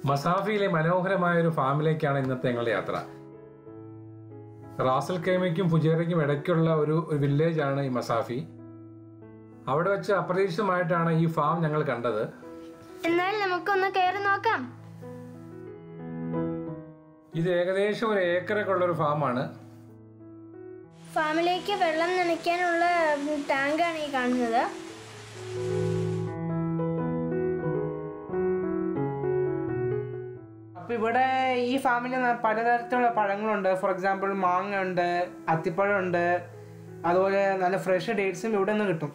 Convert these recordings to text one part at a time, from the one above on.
മസാഫിയിലെ മനോഹരമായ ഒരു ഫാമിലേക്കാണ് ഇന്നത്തെ ഞങ്ങളുടെ യാത്ര റാസൽ കൈമയ്ക്കും ഫുജേറയ്ക്കും ഇടയ്ക്കുള്ള ഒരു ഒരു വില്ലേജ് ആണ് ഈ മസാഫി അവിടെ വെച്ച് അപ്രതീക്ഷിതമായിട്ടാണ് ഈ ഫാം ഞങ്ങൾ കണ്ടത് എന്നാൽ നമുക്കൊന്ന് കയറി നോക്കാം ഇത് ഏകദേശം ഒരു ഏക്കറൊക്കെ ഉള്ള ഒരു ഫാമാണ് ഫാമിലേക്ക് വെള്ളം നനയ്ക്കാനുള്ള ടാങ്കാണ് ഈ കാണുന്നത് അപ്പൊ ഇവിടെ ഈ ഫാമിൽ പലതരത്തിലുള്ള പഴങ്ങളുണ്ട് ഫോർ എക്സാമ്പിൾ മാങ്ങ ഉണ്ട് അത്തിപ്പഴം ഉണ്ട് അതുപോലെ നല്ല ഫ്രഷ് ഡേറ്റ്സും ഇവിടെ നിന്ന് കിട്ടും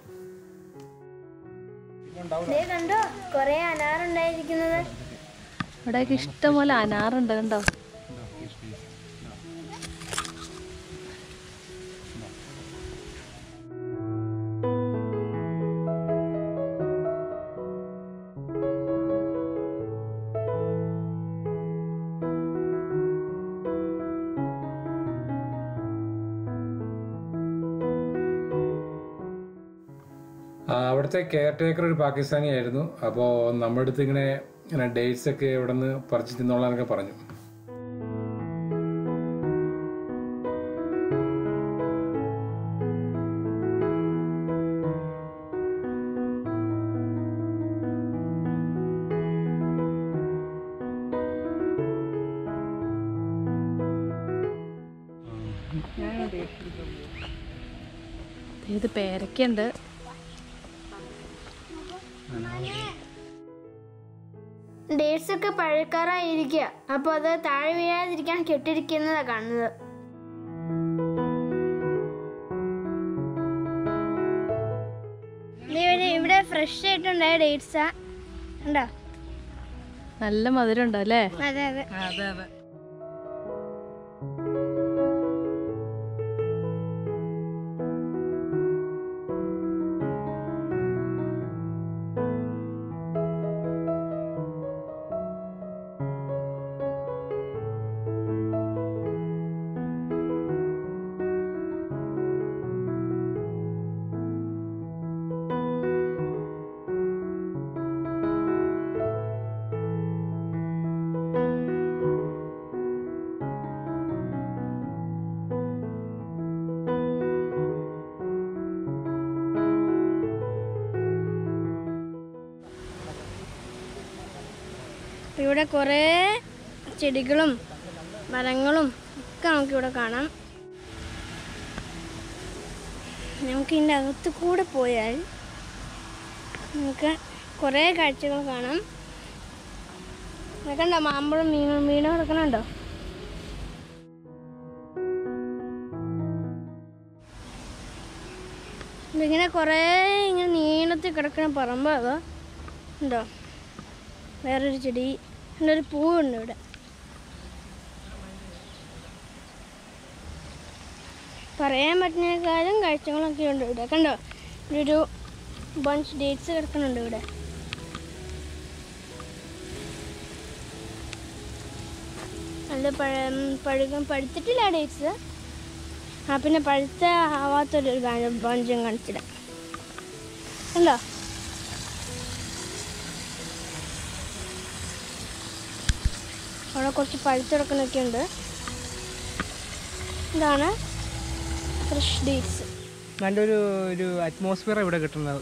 ദേ കണ്ടോ കൊറേ അനാറുണ്ടായിരിക്കുന്നത് ഇവിടെയൊക്കെ ഇഷ്ടംപോലെ അനാറുണ്ട് കണ്ടോ ആ, അവിടുത്തെ കെയർ ടേക്കർ ഒരു പാകിസ്ഥാനി ആയിരുന്നു അപ്പോൾ നമ്മുടെ അടുത്ത് ഇങ്ങനെ ഇങ്ങനെ ഡേറ്റ്സ് ഒക്കെ ഇവിടെ നിന്ന് പറിച്ച് തിന്നോളാനൊക്കെ പറഞ്ഞു ഇത് പേരയ്ക്കുണ്ട് ഡേറ്റ്സ് ഒക്കെ പഴക്കാറായിരിക്കുക അപ്പൊ അത് താഴെ വീഴാതിരിക്കാൻ കെട്ടിരിക്കുന്നതാ കാണുന്നത് ഇവിടെ ഫ്രഷ് ആയിട്ടുണ്ടായ ഡേറ്റ്സാ ഉണ്ടോ നല്ല മധുരം ഉണ്ടോ അല്ലേ അതെ അതെ അതെ അതെ ഇവിടെ കുറേ ചെടികളും മരങ്ങളും ഒക്കെ നമുക്കിവിടെ കാണാം നമുക്ക് ഇതിൻ്റെ അകത്ത് കൂടെ പോയാൽ നമുക്ക് കുറേ കാഴ്ചകൾ കാണാം ഇത് കണ്ടോ മാമ്പഴം മീൻ മീൻ കിടക്കണുണ്ടോ ഇതിങ്ങനെ കുറേ ഇങ്ങനെ നീളത്തിൽ കിടക്കണ പറമ്പ് അതോ ഉണ്ടോ വേറൊരു ചെടി പിന്നെ ഒരു പൂവുണ്ട് ഇവിടെ പറയാൻ പറ്റുന്നേക്കാളും കാഴ്ചകളൊക്കെ ഉണ്ട് ഇവിടെ കണ്ടോ ഇവിടെ ഒരു ബഞ്ച് ഡേറ്റ്സ് കിടക്കുന്നുണ്ട് ഇവിടെ നല്ല പഴ പഴുകം പഴുത്തിട്ടില്ല ഡേറ്റ്സ് ആ പിന്നെ പഴുത്ത ആവാത്തൊരു ബഞ്ചും കാണിച്ചിടാം കണ്ടോ അവിടെ കുറച്ച് പഴുത്തിടക്കുന്നൊക്കെ ഉണ്ട് ഇതാണ് ഫ്രഷ് ഡേറ്റ്സ് നല്ലൊരു ഒരു അറ്റ്മോസ്ഫിയർ ഇവിടെ കിട്ടുന്നത്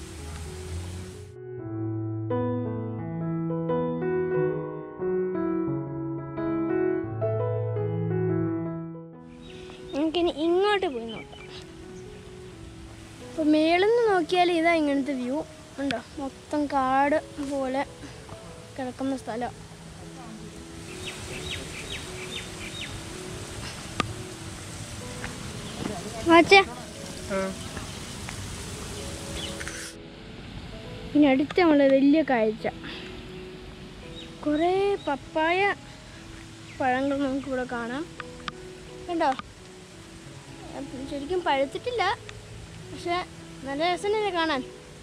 നമുക്കിനി ഇങ്ങോട്ട് പോയി നോക്കാം അപ്പോൾ മേളിൽ നിന്ന് നോക്കിയാൽ ഇതാ ഇങ്ങനത്തെ വ്യൂ ഉണ്ടോ മൊത്തം കാട് പോലെ കിടക്കുന്ന സ്ഥലം വാച്ചാ ഇനി അടുത്ത് നമ്മളെ വലിയ കാഴ്ച കുറേ പപ്പായ പഴങ്ങൾ നമുക്കിവിടെ കാണാം കണ്ടോ അത് ശരിക്കും പഴുത്തിട്ടില്ല പക്ഷെ നല്ല രസമല്ലേ കാണാൻ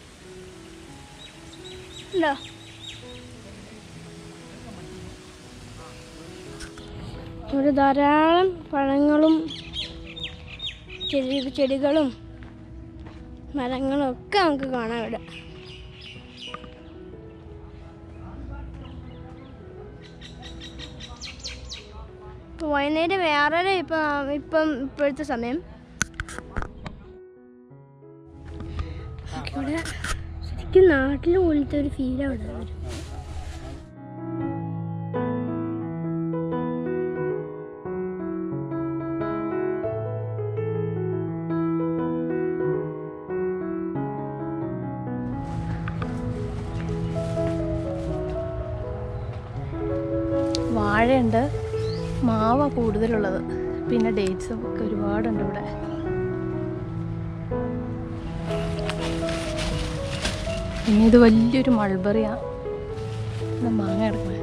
ഉണ്ടോ ഇവിടെ ധാരാളം പഴങ്ങളും ചെടി ചെടികളും മരങ്ങളും ഒക്കെ നമുക്ക് കാണാം ഇവിടെ വൈകുന്നേരം വേറെ ഇപ്പം ഇപ്പം ഇപ്പോഴത്തെ സമയം ഇവിടെ ശരിക്കും നാട്ടിൽ പോലത്തെ ഒരു ഫീലാണ് ഇവിടെ വരുന്നത് വാഴയുണ്ട് മാവ കൂടുതലുള്ളത് പിന്നെ ഡേറ്റ്സും ഒക്കെ ഒരുപാടുണ്ട് ഇവിടെ പിന്നെ ഇത് വലിയൊരു മൾബറിയാ ഇത് മാങ്ങ എടുക്കണേ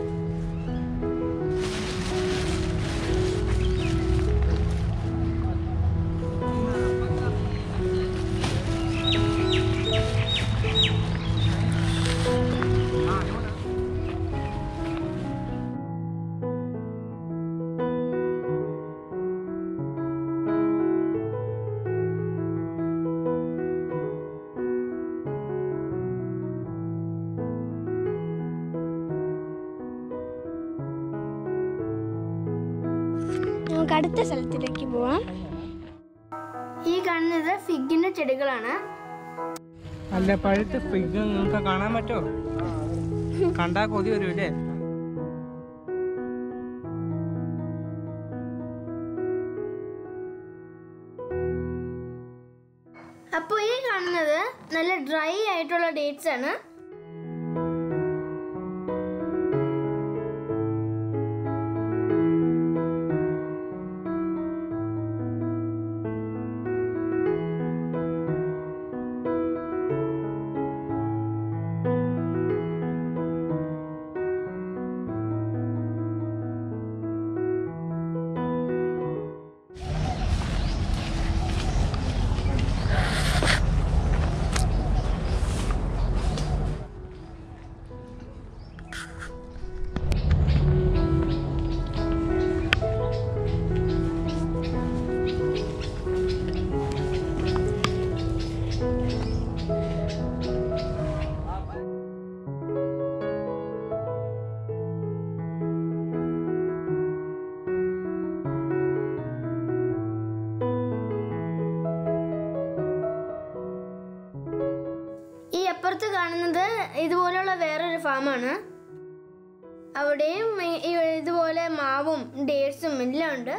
നമുക്ക് അടുത്ത സ്ഥലത്തിലേക്ക് പോവാം ഈ കാണുന്നത് ഫിഗിന്റെ ചെടികളാണ് അല്ല പഴുത്ത ഫിഗ് നിങ്ങൾക്ക് കാണാൻ പറ്റുമോ കണ്ടാ കൊതി വരൂല്ലേ അപ്പോൾ ഈ കാണുന്നത് നല്ല ഡ്രൈ ആയിട്ടുള്ള ഡേറ്റ്സ് ആണ് ഈ അപ്പുറത്ത് കാണുന്നത് ഇതുപോലുള്ള വേറൊരു ഫാമാണ് അവിടെയും ഈ- ഈ ഇതുപോലെ മാവും ഡേറ്റ്സും എല്ലാം ഉണ്ട്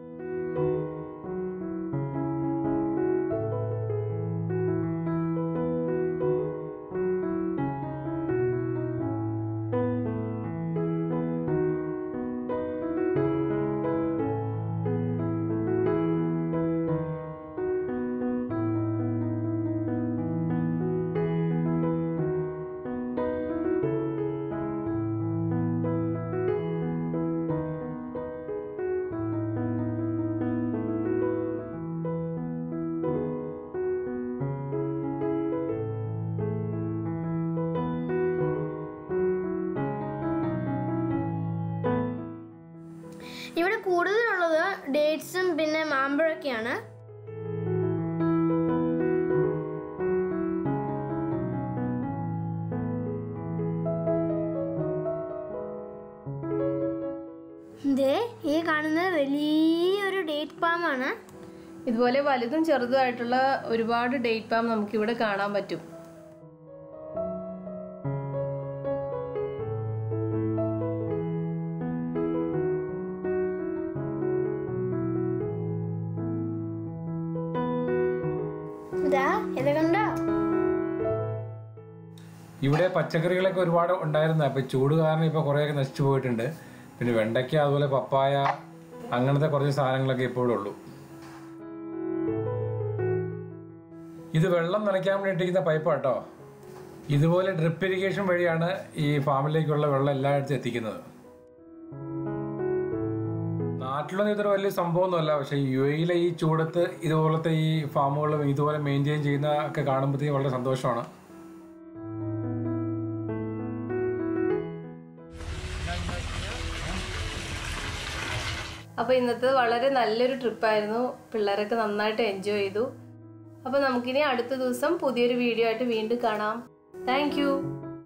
ഇവിടെ കൂടുതലുള്ളത് ഡേറ്റ്സും പിന്നെ മാമ്പഴൊക്കെയാണ് ദേ ഈ കാണുന്നത് വലിയൊരു ഡേറ്റ് പാമാണ് ഇതുപോലെ വലുതും ചെറുതുമായിട്ടുള്ള ഒരുപാട് ഡേറ്റ് പാം നമുക്കിവിടെ കാണാൻ പറ്റും ഇതാ ഇത് കണ്ടോ ഇവിടെ പച്ചക്കറികളൊക്കെ ഒരുപാട് ഉണ്ടായിരുന്നു അപ്പൊ ചൂട് കാരണം ഇപ്പൊ കുറേയൊക്കെ നശിച്ചു പോയിട്ടുണ്ട് പിന്നെ വെണ്ടയ്ക്ക അതുപോലെ പപ്പായ അങ്ങനത്തെ കുറച്ച് സാധനങ്ങളൊക്കെ ഇപ്പോഴും ഉള്ളൂ ഇത് വെള്ളം നനയ്ക്കാൻ വേണ്ടി ഇട്ടിരിക്കുന്ന പൈപ്പാട്ടോ ഇതുപോലെ ഡ്രിപ്പ് ഇറിഗേഷൻ വഴിയാണ് ഈ ഫാമിലേക്കുള്ള വെള്ളം എല്ലായിടത്തും എത്തിക്കുന്നത് നാട്ടിലൊന്നും ഇതൊരു വലിയ സംഭവമൊന്നുമല്ല പക്ഷെ യു എയിലെ ഈ ചൂടത്ത് ഇതുപോലത്തെ ഈ ഫാമുകളും ഇതുപോലെ മെയിൻറ്റെയിൻ ചെയ്യുന്ന ഒക്കെ കാണുമ്പോഴത്തേക്കും വളരെ സന്തോഷമാണ് അപ്പോൾ ഇന്നത്തെ വളരെ നല്ലൊരു ട്രിപ്പായിരുന്നു പിള്ളേരൊക്കെ നന്നായിട്ട് എൻജോയ് ചെയ്തു അപ്പോൾ നമുക്കിനി അടുത്ത ദിവസം പുതിയൊരു വീഡിയോ ആയിട്ട് വീണ്ടും കാണാം താങ്ക്